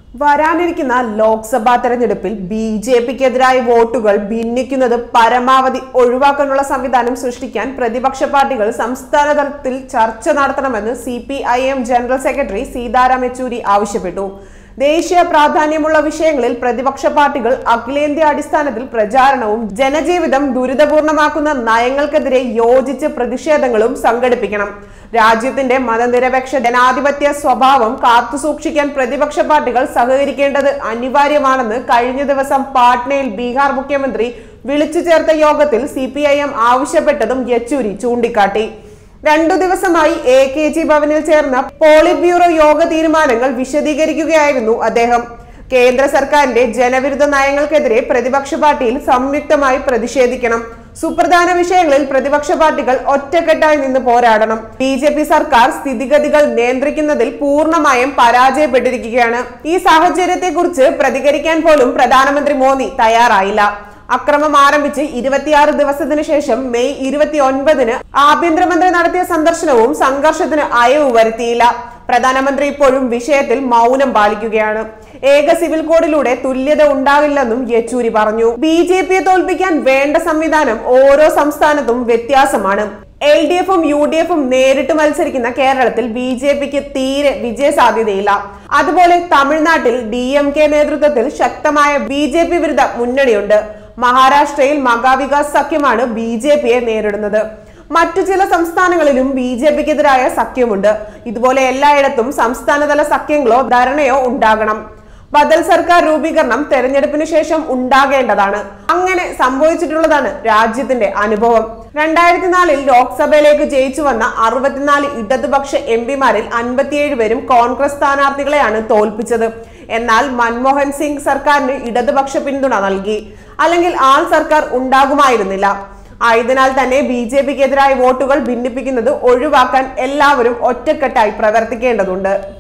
വരാനിരിക്കുന്ന ലോക്സഭാ തെരഞ്ഞെടുപ്പിൽ B J പിക്കെതിരായ വോട്ടുകൾ ഭിന്നിക്കുന്നത് പരമാവധി ഒഴിവാക്കാനുള്ള സംവിധാനം സൃഷ്ടിക്കാൻ പ്രതിപക്ഷ പാർട്ടികൾ സംസ്ഥാന തലത്തിൽ ചർച്ച നടത്തണമെന്ന് C P I M general secretary Sitaram Yechury ആവശ്യപ്പെട്ടു ദേശീയ പ്രാധാന്യമുള്ള വിഷയങ്ങളിൽ പ്രതിപക്ഷ പാർട്ടികൾ അഖിലേന്ത്യാ അടിസ്ഥാനത്തിൽ പ്രചാരണവും ജനജീവിതം ദുരിതപൂർണമാക്കുന്ന നയങ്ങൾക്കെതിരെ യോജിച്ച് പ്രതിഷേധങ്ങളും സംഘടിപ്പിക്കണം രാജ്യത്തിന്റെ മതനിരപേക്ഷ ജനാധിപത്യ സ്വഭാവം കാത്തുസൂക്ഷിക്കാൻ പ്രതിപക്ഷ പാർട്ടികൾ സഹകരിക്കേണ്ടത് അനിവാര്യമാണെന്ന് കഴിഞ്ഞ ദിവസം പാട്നയിൽ ബീഹാർ മുഖ്യമന്ത്രി വിളിച്ചു ചേർത്ത യോഗത്തിൽ സി ആവശ്യപ്പെട്ടതും യെച്ചൂരി ചൂണ്ടിക്കാട്ടി രണ്ടു ദിവസമായി എ കെ ജി ഭവനിൽ ചേർന്ന പോളിറ്റ് ബ്യൂറോ യോഗ തീരുമാനങ്ങൾ വിശദീകരിക്കുകയായിരുന്നു അദ്ദേഹം കേന്ദ്ര സർക്കാരിന്റെ ജനവിരുദ്ധ നയങ്ങൾക്കെതിരെ പ്രതിപക്ഷ പാർട്ടിയിൽ സംയുക്തമായി പ്രതിഷേധിക്കണം സുപ്രധാന വിഷയങ്ങളിൽ പ്രതിപക്ഷ പാർട്ടികൾ ഒറ്റക്കെട്ടായി നിന്ന് പോരാടണം ബി ജെ പി സർക്കാർ സ്ഥിതിഗതികൾ നിയന്ത്രിക്കുന്നതിൽ പൂർണ്ണമായും പരാജയപ്പെട്ടിരിക്കുകയാണ് ഈ സാഹചര്യത്തെക്കുറിച്ച് പ്രതികരിക്കാൻ പോലും പ്രധാനമന്ത്രി മോദി തയ്യാറായില്ല അക്രമം ആരംഭിച്ച് ഇരുപത്തിയാറ് ദിവസത്തിന് ശേഷം മെയ് ഇരുപത്തി ഒൻപതിന് ആഭ്യന്തരമന്ത്രി നടത്തിയ സന്ദർശനവും സംഘർഷത്തിന് അയവ് വരുത്തിയില്ല പ്രധാനമന്ത്രി ഇപ്പോഴും വിഷയത്തിൽ മൗനം പാലിക്കുകയാണ് ഏക സിവിൽ കോഡിലൂടെ തുല്യത ഉണ്ടാവില്ലെന്നും യെച്ചൂരി പറഞ്ഞു ബി ജെ പിയെ തോൽപ്പിക്കാൻ വേണ്ട സംവിധാനം ഓരോ സംസ്ഥാനത്തും വ്യത്യാസമാണ് എൽ ഡി എഫും യു ഡി എഫും നേരിട്ട് മത്സരിക്കുന്ന കേരളത്തിൽ ബി ജെ പിക്ക് തീരെ വിജയ സാധ്യതയില്ല അതുപോലെ തമിഴ്നാട്ടിൽ ഡി എം കെ നേതൃത്വത്തിൽ ശക്തമായ ബി ജെ പി വിരുദ്ധ മുന്നണിയുണ്ട് മഹാരാഷ്ട്രയിൽ മഹാവികാസ് സഖ്യമാണ് ബി ജെ പിയെ നേരിടുന്നത് മറ്റു ചില സംസ്ഥാനങ്ങളിലും ബി ജെ പിക്കെതിരായ സഖ്യമുണ്ട് ഇതുപോലെ എല്ലായിടത്തും സംസ്ഥാനതല സഖ്യങ്ങളോ ധരണയോ ഉണ്ടാകണം ബദൽ സർക്കാർ രൂപീകരണം തെരഞ്ഞെടുപ്പിന് ശേഷം ഉണ്ടാകേണ്ടതാണ് അങ്ങനെ സംഭവിച്ചിട്ടുള്ളതാണ് രാജ്യത്തിന്റെ അനുഭവം രണ്ടായിരത്തി നാലിൽ ലോക്സഭയിലേക്ക് ജയിച്ചു വന്ന അറുപത്തിനാല് ഇടതുപക്ഷ എം പിമാരിൽ അൻപത്തിയേഴ് പേരും കോൺഗ്രസ് സ്ഥാനാർത്ഥികളെയാണ് തോൽപ്പിച്ചത് എന്നാൽ മൻമോഹൻ സിംഗ് സർക്കാരിന് ഇടതുപക്ഷ പിന്തുണ നൽകി അല്ലെങ്കിൽ ആൾ സർക്കാർ ഉണ്ടാകുമായിരുന്നില്ല ആയതിനാൽ തന്നെ ബി ജെ പിക്കെതിരായ വോട്ടുകൾ ഭിന്നിപ്പിക്കുന്നത് ഒഴിവാക്കാൻ എല്ലാവരും ഒറ്റക്കെട്ടായി പ്രവർത്തിക്കേണ്ടതുണ്ട്